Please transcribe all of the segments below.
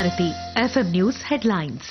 Bharati FM news headlines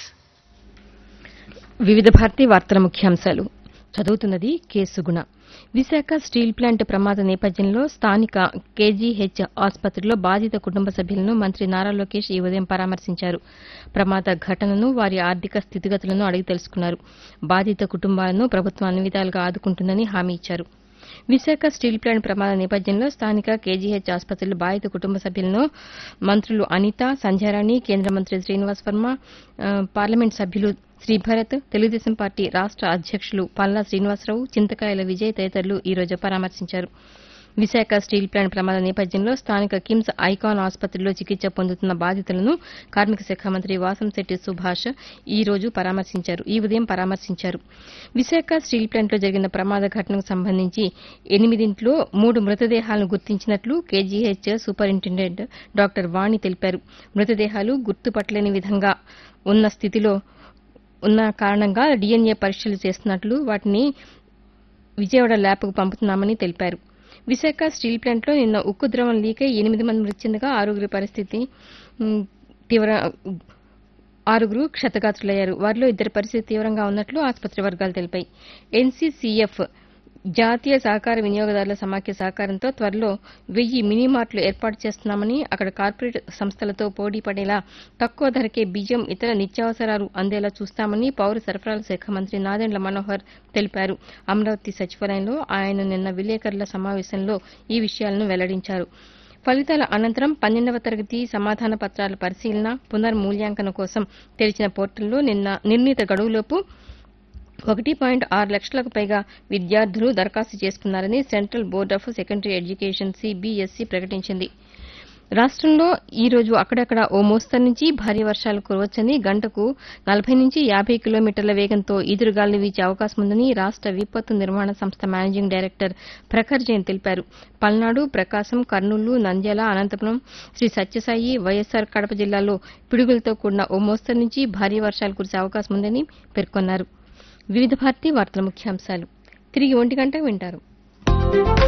వివిధ భారతీ వార్తల ముఖ్యాంశాలు చదువుతున్నది K Suguna Visakha steel plant ప్రమాద నేపథ్యంలో స్థానిక కేజీహెచ్ ఆసుపత్రిలో బాధిత కుటుంబ సభ్యులను మంత్రి నారా లోకేష్ ఈ ఉదయం పరామర్శించారు ప్రమాద ఘటనను వారి ఆర్థిక స్థితిగతులను అడిగి తెలుసుకున్నారు బాధిత కుటుంబాలను ప్రభుత్వం అన్ని విధాలుగా ఆదుకుంటుందని హామీ ఇచ్చారు విశాఖ స్టీల్ ప్లాంట్ ప్రమాద నేపథ్యంలో స్థానిక కేజీహెచ్ ఆసుపత్రిలో బాధిత కుటుంబ సభ్యులను మంత్రులు అనిత సంధ్యారాణి కేంద్ర మంత్రి శ్రీనివాస్ వర్మ ఆ, పార్లమెంట్ సభ్యులు శ్రీభరత్ తెలుగుదేశం పార్టీ రాష్ట అధ్యక్షులు పల్లా శ్రీనివాసరావు చింతకాయల విజయ్ తదితరులు ఈ రోజు పరామర్శించారు విశాఖ స్టీల్ ప్లాంట్ ప్రమాద నేపథ్యంలో స్థానిక కిమ్స్ ఐకాన్ ఆసుపత్రిలో చికిత్స పొందుతున్న బాధితులను కార్మిక శాఖ మంత్రి వాసంశెట్టి సుభాష్ ఈ రోజు పరామర్శించారు ఈ ఉదయం పరామర్శించారు విశాఖ స్టీల్ ప్లాంట్లో జరిగిన ప్రమాద ఘటనకు సంబంధించి ఎనిమిదింట్లో మూడు మృతదేహాలను గుర్తించినట్లు కేజీహెచ్ సూపరింటెండెంట్ డాక్టర్ వాణి తెలిపారు మృతదేహాలు గుర్తుపట్టలేని విధంగా ఉన్న స్థితిలో ఉన్న కారణంగా డీఎన్ఏ పరీక్షలు చేస్తున్నట్లు వాటిని విజయవాడ ల్యాబ్కు పంపుతున్నామని తెలిపారు విశాఖ స్టీల్ ప్లాంట్లో నిన్న ఉక్కు ద్రవం లీక్ అయి ఎనిమిది మంది మృతి చెందగా ఆరుగురి పరిస్థితి ఉమ్, తీవ్ర ఆరుగురు క్షతగాత్రులయ్యారు వారిలో ఇద్దరి పరిస్థితి తీవ్రంగా ఉన్నట్లు ఆసుపత్రి వర్గాలు తెలిపాయి ఎన్సీసీఎఫ్ జాతీయ సహకార వినియోగదారుల సమాఖ్య సహకారంతో త్వరలో వెయ్యి మినీ మార్ట్లు ఏర్పాటు చేస్తున్నామని అక్కడ కార్పొరేట్ సంస్థలతో పోటీ పడేలా తక్కువ ధరకే బియ్యం ఇతర నిత్యావసరాలు అందేలా చూస్తామని పౌర సరఫరాల శాఖ మంత్రి నాదెండ్ల మనోహర్ తెలిపారు అమరావతి సచివాలయంలో ఆయన నిన్న విలేకరుల సమావేశంలో ఈ విషయాలను వెల్లడించారు ఫలితాల అనంతరం పన్నెండవ తరగతి సమాధాన పత్రాల పరిశీలన పునర్మూల్యాంకనం కోసం తెరిచిన పోర్టల్లో నిన్న నిర్ణీత గడువులోపు ఒకటి పాయింట్ ఆరు లక్షలకు పైగా విద్యార్థులు దరఖాస్తు చేసుకున్నారని central board of secondary education CBSE ప్రకటించింది రాష్ట్రంలో ఈ రోజు అక్కడక్కడ ఓ మోస్తరు నుంచి భారీ వర్షాలు కురవచ్చని గంటకు నలభై నుంచి యాభై కిలోమీటర్ల వేగంతో ఈదురుగాలు వీచే అవకాశం ఉందని రాష్ట విపత్తు నిర్వహణ సంస్థ మేనేజింగ్ డైరెక్టర్ ప్రఖర్ జైన్ తెలిపారు పల్నాడు ప్రకాశం కర్నూలు నంద్యాల అనంతపురం శ్రీ సత్యసాయి వైఎస్సార్ కడప జిల్లాల్లో పిడుగులతో కూడిన ఓ మోస్తరు నుంచి భారీ వర్షాలు కురిసే అవకాశం ఉందని పేర్కొన్నారు వివిధ భారతి వార్తల ముఖ్యాంశాలు తిరిగి ఒంటి గంట వింటారు